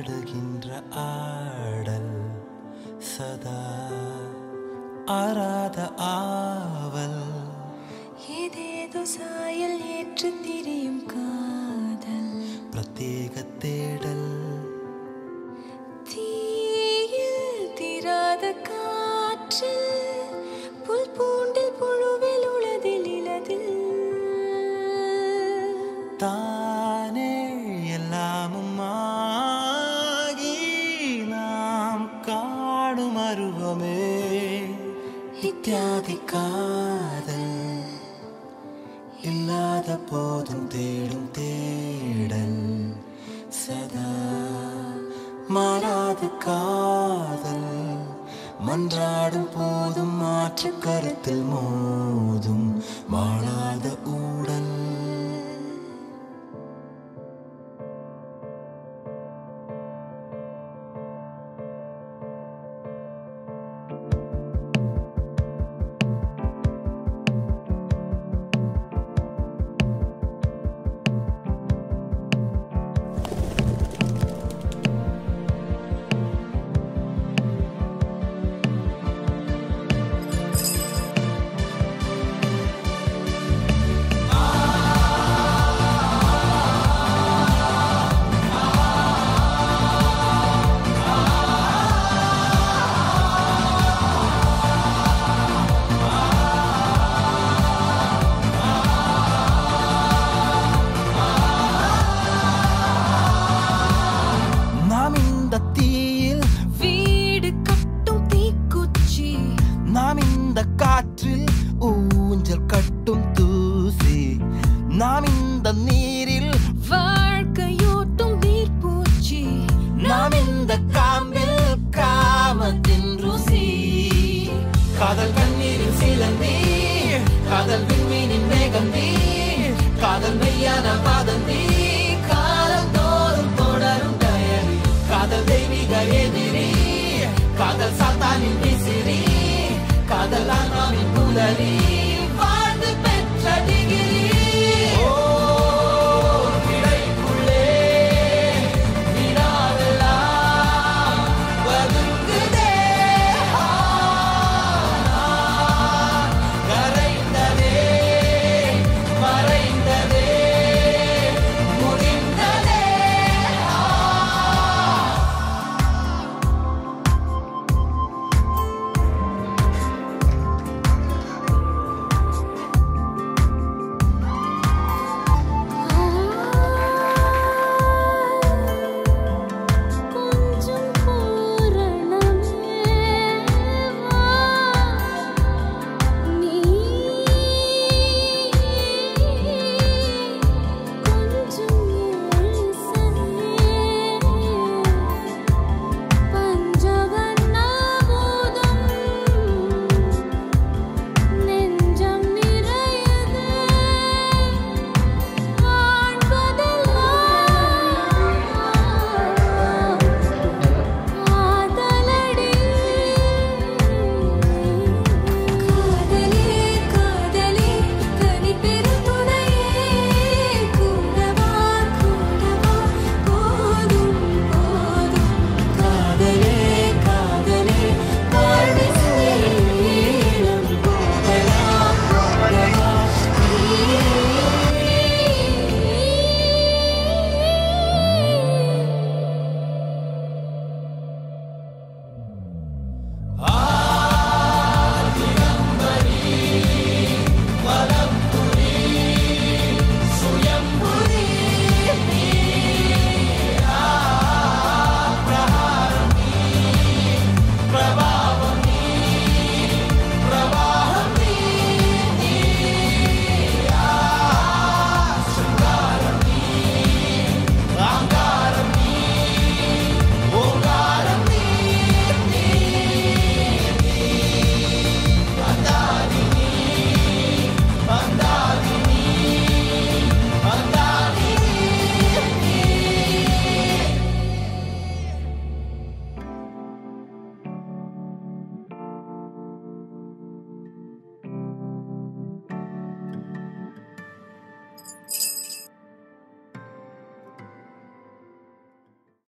ஆடுகின்ற ஆடல் சதா ஆராத ஆவல் ஏதேதோ சாயல் ஏற்று திரியும் காதல் பிரத்யேக தேடல் தீயில் தீராத காற்றில் புல் பூண்டில் புழுவில் உளதில் இலதில் தானே எல்லாமும் ஆகி நாம் காணும் அருவமே இத்தியாதி காதல் இல்லாத போதும் தேடும் தேடல் சதா மாறாத காதல் மன்றாடும் போதும் மாற்று கருத்தில் மோதும் வாழாத ஊடல் நாம் இந்த தீயில் வீடு கட்டும் தீக்குச்சி நாம் இந்த காற்றில் ஊஞ்சல் கட்டும் தூசி நாம் இந்த நீரில் வாழ்க்கையோட்டும் நீர்ப்பூச்சி நாம் இந்த காம்பில் காமத்தின் ருசி காதல் கண்ணீரில் சிலந்தி காதல் விண்மீனின் மேகம் நீ காதல் மெய்யான பாதம் நீ காலம் தோறும் தொடரும் டயரி காதல் தெய்வீக எதிரி காதல் சாத்தானின் விசிறி காதல் ஆன்மாவின் புலரி